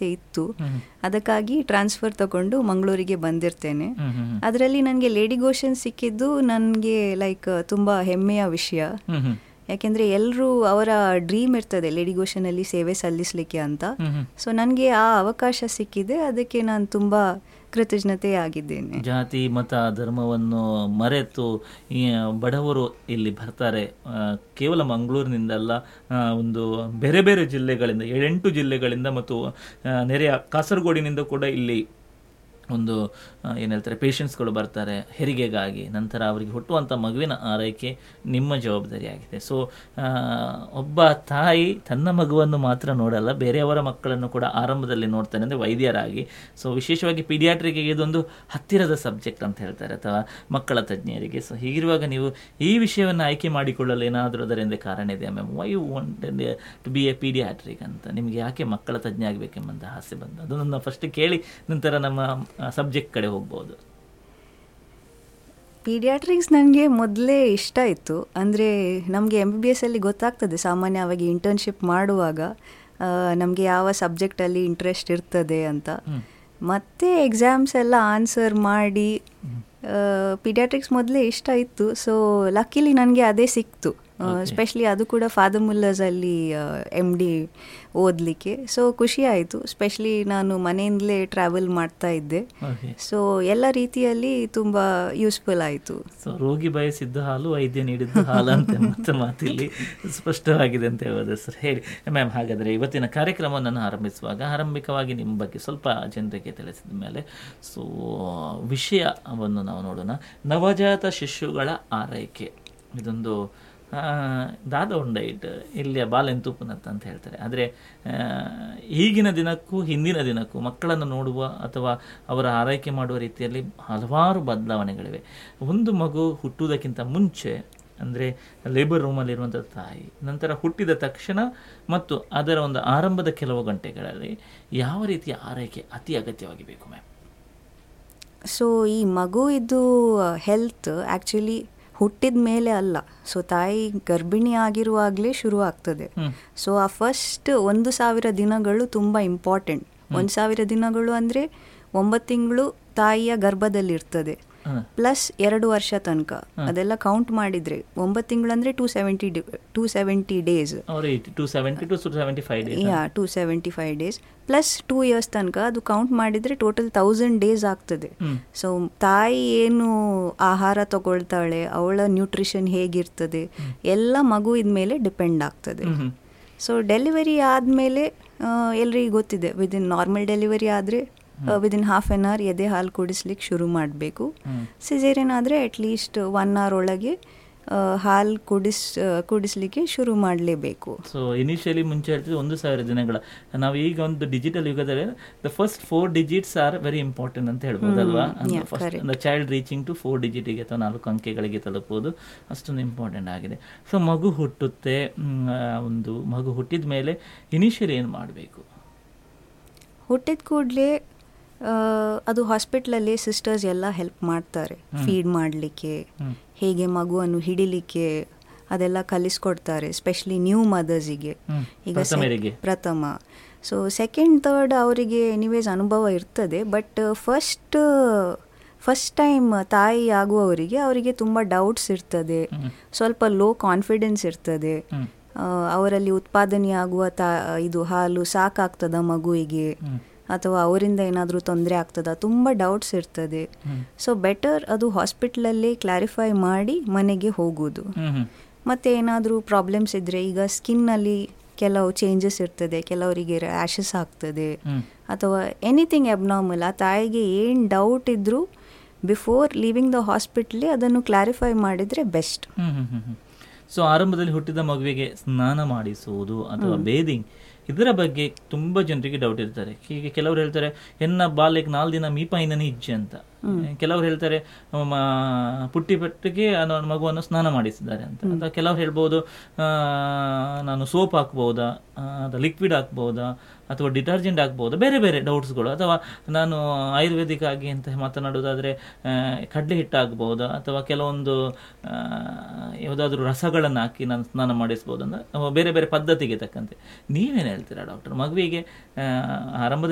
ಸಮಸ್ಯೆ ಇತ್ತು ಅದಕ್ಕಾಗಿ ಟ್ರಾನ್ಸ್ಫರ್ ತಗೊಂಡು ಮಂಗಳೂರಿಗೆ ಬಂದಿರ್ತೇನೆ ಹ್ಮ್ ಹ್ಮ್ ಹ್ಮ್. ಅದರಲ್ಲಿ ನನಗೆ ಲೇಡಿ ಗೋಷನ್ ಸಿಕ್ಕಿದ್ದು ನನಗೆ ಲೈಕ್ ತುಂಬ ಹೆಮ್ಮೆಯ ವಿಷಯ ಹ್ಮ್ ಹ್ಮ್. ಯಾಕೆಂದರೆ ಎಲ್ಲರೂ ಅವರ ಡ್ರೀಮ್ ಇರ್ತದೆ ಲೇಡಿ ಗೋಷನಲ್ಲಿ ಸೇವೆ ಸಲ್ಲಿಸಲಿಕ್ಕೆ ಅಂತ ಹ್ಮ್ ಹ್ಮ್. ಸೊ ನನಗೆ ಆ ಅವಕಾಶ ಸಿಕ್ಕಿದೆ ಅದಕ್ಕೆ ನಾನು ತುಂಬ ಕೃತಜ್ಞತೆಯಾಗಿದ್ದೇನೆ ಜಾತಿ ಮತ ಧರ್ಮವನ್ನು ಮರೆತು ಈ ಬಡವರು ಇಲ್ಲಿ ಬರ್ತಾರೆ ಆ, ಕೇವಲ ಮಂಗಳೂರಿನಿಂದಲ್ಲ ಆ, ಒಂದು ಬೇರೆ ಬೇರೆ ಜಿಲ್ಲೆಗಳಿಂದ ಏಳೆಂಟು ಜಿಲ್ಲೆಗಳಿಂದ ಮತ್ತು ಆ, ನೆರೆಯ ಕಾಸರಗೋಡಿನಿಂದ ಕೂಡ ಇಲ್ಲಿ ಒಂದು ಆ, ಏನ್ ಹೇಳ್ತಾರೆ ಪೇಷಂಟ್ಸ್ಗಳು ಬರ್ತಾರೆ ಹೆರಿಗೆಗಾಗಿ ನಂತರ ಅವರಿಗೆ ಹುಟ್ಟುವಂಥ ಮಗುವಿನ ಆರೈಕೆ ನಿಮ್ಮ ಜವಾಬ್ದಾರಿಯಾಗಿದೆ ಸೊ ಒಬ್ಬ ತಾಯಿ ತನ್ನ ಮಗುವನ್ನು ಮಾತ್ರ ನೋಡಲ್ಲ ಬೇರೆಯವರ ಮಕ್ಕಳನ್ನು ಕೂಡ ಆರಂಭದಲ್ಲಿ ನೋಡ್ತಾನೆ ಅಂದರೆ ವೈದ್ಯರಾಗಿ ಸೊ ವಿಶೇಷವಾಗಿ ಪೀಡಿಯಾಟ್ರಿಗೆ ಇದೊಂದು ಹತ್ತಿರದ ಸಬ್ಜೆಕ್ಟ್ ಅಂತ ಹೇಳ್ತಾರೆ ಅಥವಾ ಮಕ್ಕಳ ತಜ್ಞರಿಗೆ ಸೊ ಹೀಗಿರುವಾಗ ನೀವು ಈ ವಿಷಯವನ್ನು ಆಯ್ಕೆ ಮಾಡಿಕೊಳ್ಳಲು ಏನಾದರೂ ಅದರಿಂದ ಕಾರಣ ಇದೆಯಾ ma'am why you want to be a paediatric ಅಂತ ನಿಮಗೆ ಯಾಕೆ ಮಕ್ಕಳ ತಜ್ಞ ಆಗಬೇಕೆಂಬಂತ ಆಸೆ ಬಂತು ಅದನ್ನು ಫಸ್ಟ್ ಕೇಳಿ ನಂತರ ನಮ್ಮ ಸಬ್ಜೆಕ್ಟ್ ಕಡೆ ಹೋಗ್ಬೋದು ಪೀಡಿಯಾಟ್ರಿಕ್ಸ್ ನನಗೆ ಮೊದಲೇ ಇಷ್ಟ ಇತ್ತು ಅಂದರೆ ನಮಗೆ ಎಮ್ ಬಿ ಬಿ ಎಸ್ಸಲ್ಲಿ ಗೊತ್ತಾಗ್ತದೆ ಸಾಮಾನ್ಯವಾಗಿ ಇಂಟರ್ನ್ಶಿಪ್ ಮಾಡುವಾಗ ನಮಗೆ ಯಾವ ಸಬ್ಜೆಕ್ಟಲ್ಲಿ ಇಂಟ್ರೆಸ್ಟ್ ಇರ್ತದೆ ಅಂತ ಮತ್ತೆ ಎಕ್ಸಾಮ್ಸ್ ಎಲ್ಲ ಆನ್ಸರ್ ಮಾಡಿ ಪೀಡಿಯಾಟ್ರಿಕ್ಸ್ ಮೊದಲೇ ಇಷ್ಟ ಇತ್ತು ಸೊ ಲಕ್ಕಿಲಿ ನನಗೆ ಅದೇ ಸಿಕ್ತು ಸ್ಪೆಷಲಿ ಅದು ಕೂಡ ಫಾದರ್ ಮುಲ್ಲರ್ಸಲ್ಲಿ ಎಮ್ ಡಿ ಓದಲಿಕ್ಕೆ ಸೊ ಖುಷಿ ಆಯಿತು ಸ್ಪೆಷಲಿ ನಾನು ಮನೆಯಿಂದಲೇ ಟ್ರಾವೆಲ್ ಮಾಡ್ತಾ ಇದ್ದೆ ಓಕೆ ಸೊ ಎಲ್ಲ ರೀತಿಯಲ್ಲಿ ತುಂಬ ಯೂಸ್ಫುಲ್ ಆಯಿತು ಸೊ ರೋಗಿ ಬಯಸಿದ್ದ ಹಾಲು ವೈದ್ಯ ನೀಡಿದ್ದು ಹಾಲು ಅಂತ ಮತ್ತೆ ಮಾತಿಲ್ಲಿ ಸ್ಪಷ್ಟವಾಗಿದೆ ಅಂತ ಹೇಳ್ಬೋದು ಸರ್ ಹೇಳಿ ಮ್ಯಾಮ್ ಹಾಗಾದರೆ ಇವತ್ತಿನ ಕಾರ್ಯಕ್ರಮವನ್ನು ಆರಂಭಿಸುವಾಗ ಆರಂಭಿಕವಾಗಿ ನಿಮ್ಮ ಬಗ್ಗೆ ಸ್ವಲ್ಪ ಜನರಿಗೆ ತಿಳಿಸಿದ ಮೇಲೆ ಸೊ ವಿಷಯವನ್ನು ನಾವು ನೋಡೋಣ ನವಜಾತ ಶಿಶುಗಳ ಆರೈಕೆ ಇದೊಂದು ಆ, ದಾದ ಉಂಡೈಟ್ ಇಲ್ಲಿಯ ಬಾಲೆಂತೂಪುನತ್ ಅಂತ ಹೇಳ್ತಾರೆ ಆದರೆ ಈಗಿನ ದಿನಕ್ಕೂ ಹಿಂದಿನ ದಿನಕ್ಕೂ ಮಕ್ಕಳನ್ನು ನೋಡುವ ಅಥವಾ ಅವರ ಆರೈಕೆ ಮಾಡುವ ರೀತಿಯಲ್ಲಿ ಹಲವಾರು ಬದಲಾವಣೆಗಳಿವೆ ಒಂದು ಮಗು ಹುಟ್ಟುವುದಕ್ಕಿಂತ ಮುಂಚೆ ಅಂದರೆ ಲೇಬರ್ ರೂಮಲ್ಲಿರುವಂಥ ತಾಯಿ ನಂತರ ಹುಟ್ಟಿದ ತಕ್ಷಣ ಮತ್ತು ಅದರ ಒಂದು ಆರಂಭದ ಕೆಲವು ಗಂಟೆಗಳಲ್ಲಿ ಯಾವ ರೀತಿಯ ಆರೈಕೆ ಅತಿ ಅಗತ್ಯವಾಗಿ ಬೇಕು ಮ್ಯಾಮ್ ಸೊ ಈ ಮಗು ಇದು ಹೆಲ್ತ್ ಆ್ಯಕ್ಚುಲಿ ಹುಟ್ಟಿದ ಮೇಲೆ ಅಲ್ಲ ಸೊ ತಾಯಿ ಗರ್ಭಿಣಿ ಆಗಿರುವಾಗಲೇ ಶುರು ಆಗ್ತದೆ ಹ್ಮ್. ಸೊ ಆ ಫಸ್ಟ್ ಒಂದು ಸಾವಿರ ದಿನಗಳು ತುಂಬ ಇಂಪಾರ್ಟೆಂಟ್ ಒಂದು ಸಾವಿರ ದಿನಗಳು ಅಂದರೆ ಒಂಬತ್ತು ತಿಂಗಳು ತಾಯಿಯ ಗರ್ಭದಲ್ಲಿರ್ತದೆ ಹ. ಪ್ಲಸ್ ಎರಡು ವರ್ಷ ತನಕ ಅದೆಲ್ಲ ಕೌಂಟ್ ಮಾಡಿದರೆ ಒಂಬತ್ತು ತಿಂಗಳು ಅಂದರೆ two seventy two seventy days ಅವರು two seventy two seventy five days yeah two seventy five days plus two years ತನಕ ಅದು ಕೌಂಟ್ ಮಾಡಿದರೆ ಟೋಟಲ್ ತೌಸಂಡ್ ಡೇಸ್ ಆಗ್ತದೆ ಹ್ಮ್. ಸೊ ತಾಯಿ ಏನು ಆಹಾರ ತಗೊಳ್ತಾಳೆ ಅವಳ ನ್ಯೂಟ್ರಿಷನ್ ಹೇಗಿರ್ತದೆ ಎಲ್ಲ ಮಗುವಿನ ಮೇಲೆ ಡಿಪೆಂಡ್ ಆಗ್ತದೆ ಹ್ಮ್ ಹ್ಮ್. ಸೊ ಡೆಲಿವರಿ ಆದಮೇಲೆ ಎಲ್ರಿಗೂ ಗೊತ್ತಿದೆ ವಿದಿನ್ ನಾರ್ಮಲ್ ಡೆಲಿವರಿ ಆದರೆ ವಿದಿನ್ ಹಾಫ್ ಆನ್ ಅವರ್ ಎದೆ ಹಾಲು ಕುಡಿಸ್ಲಿಕ್ಕೆ ಶುರು ಮಾಡಬೇಕು ಹ್ಮ್. ಸಿಸೇರಿಯನ್ ಆದರೆ ಅಟ್ಲೀಸ್ಟ್ ಒನ್ ಅವರ್ ಒಳಗೆ ಹಾಲು ಕುಡಿಸ್ ಆ, ಕುಡಿಸ್ಲಿಕ್ಕೆ ಶುರು ಮಾಡಲೇಬೇಕು ಸೊ ಇನಿಷಿಯಲಿ ಮುಂಚೆ ಹೇಳ್ತಿದ್ದೆ ಒಂದು ಸಾವಿರ ದಿನಗಳ ನಾವು ಈಗ ಒಂದು ಡಿಜಿಟಲ್ ಯುಗದಲ್ಲಿ the first four digits are very important ಅಂತ ಹೇಳ್ಬೋದಲ್ವಾ yeah, correct. Child reaching to four ಡಿಜಿಟಿಗೆ ಅಥವಾ ನಾಲ್ಕು ಅಂಕೆಗಳಿಗೆ ತಲುಪುವುದು ಅಷ್ಟೊಂದು ಇಂಪಾರ್ಟೆಂಟ್ ಆಗಿದೆ ಸೊ ಮಗು ಹುಟ್ಟುತ್ತೆ ಮ್, ಆ, ಒಂದು ಮಗು ಹುಟ್ಟಿದ ಮೇಲೆ ಇನಿಷಿಯಲಿ ಏನು ಮಾಡಬೇಕು ಹುಟ್ಟಿದ ಕೂಡಲೇ ಅದು ಹಾಸ್ಪಿಟ್ಲಲ್ಲಿ ಸಿಸ್ಟರ್ಸ್ ಎಲ್ಲ ಹೆಲ್ಪ್ ಮಾಡ್ತಾರೆ ಫೀಡ್ ಮಾಡಲಿಕ್ಕೆ ಹ್ಮ್. ಹೇಗೆ ಮಗುವನ್ನು ಹಿಡಿಲಿಕ್ಕೆ ಅದೆಲ್ಲ ಕಲಿಸ್ಕೊಡ್ತಾರೆ ಸ್ಪೆಷಲಿ ನ್ಯೂ ಮದರ್ಸಿಗೆ ಹ್ಮ್. ಈಗ ಪ್ರಥಮರಿಗೆ. ಸೆ- ಪ್ರಥಮ ಸೊ ಸೆಕೆಂಡ್ ಥರ್ಡ್ ಅವರಿಗೆ ಎನಿವೇಸ್ ಅನುಭವ ಇರ್ತದೆ ಬಟ್ ಫಸ್ಟ್ ಫಸ್ಟ್ ಟೈಮ್ ತಾಯಿ ಆಗುವವರಿಗೆ ಅವರಿಗೆ ತುಂಬ ಡೌಟ್ಸ್ ಇರ್ತದೆ ಹ್ಮ್. ಸ್ವಲ್ಪ ಲೋ ಕಾನ್ಫಿಡೆನ್ಸ್ ಇರ್ತದೆ ಹ್ಮ್. ಆ, ಅವರಲ್ಲಿ ಉತ್ಪಾದನೆಯಾಗುವ ತಾ ಇದು ಹಾಲು ಸಾಕಾಗ್ತದ ಮಗುವಿಗೆ ಹ್ಮ್. ಅಥವಾ ಅವರಿಂದ ಏನಾದರೂ ತೊಂದರೆ ಆಗ್ತದಾ ತುಂಬ ಡೌಟ್ಸ್ ಇರ್ತದೆ ಹ್ಮ್. ಸೊ ಬೆಟರ್ ಅದು ಹಾಸ್ಪಿಟ್ಲಲ್ಲೇ ಕ್ಲಾರಿಫೈ ಮಾಡಿ ಮನೆಗೆ ಹೋಗೋದು ಹ್ಮ್ ಹ್ಮ್. ಮತ್ತು ಏನಾದರೂ ಪ್ರಾಬ್ಲಮ್ಸ್ ಇದ್ದರೆ ಈಗ ಸ್ಕಿನ್ನಲ್ಲಿ ಕೆಲವು ಚೇಂಜಸ್ ಇರ್ತದೆ ಕೆಲವರಿಗೆ ರ್ಯಾಷಸ್ ಆಗ್ತದೆ ಹ್ಮ್. ಅಥವಾ ಎನಿಥಿಂಗ್ ಅಬ್ನಾರ್ಮಲ್ ಆ ತಾಯಿಗೆ ಏನು ಡೌಟ್ ಇದ್ದರೂ ಬಿಫೋರ್ ಲೀವಿಂಗ್ ದ ಹಾಸ್ಪಿಟ್ಲಿ ಅದನ್ನು ಕ್ಲಾರಿಫೈ ಮಾಡಿದರೆ ಬೆಸ್ಟ್ ಹ್ಮ್ ಹ್ಮ್ ಹ್ಮ್ ಹ್ಮ್. ಸೊ ಆರಂಭದಲ್ಲಿ ಹುಟ್ಟಿದ ಮಗುವಿಗೆ ಸ್ನಾನ ಮಾಡಿಸುವುದು ಅಥವಾ ಬೇದಿಂಗ್ ಇದರ ಬಗ್ಗೆ ತುಂಬಾ ಜನರಿಗೆ ಡೌಟ್ ಇರ್ತಾರೆ ಹೀಗೆ ಕೆಲವರು ಹೇಳ್ತಾರೆ ಎನ್ನ ಬಾಲ್ಯಕ್ಕೆ ನಾಲ್ಕು ದಿನ ಮೀಪಾಯಿನ ಇಜ್ಜೆ ಅಂತ ಕೆಲವರು ಹೇಳ್ತಾರೆ ಮ, ಪುಟ್ಟಿ ಪಟ್ಟಿಗೆ ಅನ್ನೋ ಮಗುವನ್ನು ಸ್ನಾನ ಮಾಡಿಸಿದ್ದಾರೆ ಅಂತ ಅಥವಾ ಕೆಲವರು ಹೇಳ್ಬೋದು ಆ, ನಾನು ಸೋಪ್ ಹಾಕ್ಬೋದಾ ಆ, ಅಥವಾ ಲಿಕ್ವಿಡ್ ಹಾಕ್ಬೋದಾ ಅಥವಾ ಡಿಟರ್ಜೆಂಟ್ ಹಾಕ್ಬೋದಾ ಬೇರೆ ಬೇರೆ ಡೌಟ್ಸ್ಗಳು ಅಥವಾ ನಾನು ಆಯುರ್ವೇದಿಕ್ ಆಗಿ ಅಂತ ಮಾತನಾಡೋದಾದ್ರೆ ಆ, ಕಡಲೆ ಹಿಟ್ಟು ಹಾಕ್ಬೋದಾ ಅಥವಾ ಕೆಲವೊಂದು ಆ, ಯಾವುದಾದ್ರೂ ರಸಗಳನ್ನು ಹಾಕಿ ನಾನು ಸ್ನಾನ ಮಾಡಿಸ್ಬೋದು ಅಂತ ಬೇರೆ ಬೇರೆ ಪದ್ಧತಿಗೆ ತಕ್ಕಂತೆ ನೀವೇನು ಹೇಳ್ತೀರಾ ಡಾಕ್ಟರ್ ಮಗುವಿಗೆ ಆ, ಆರಂಭದ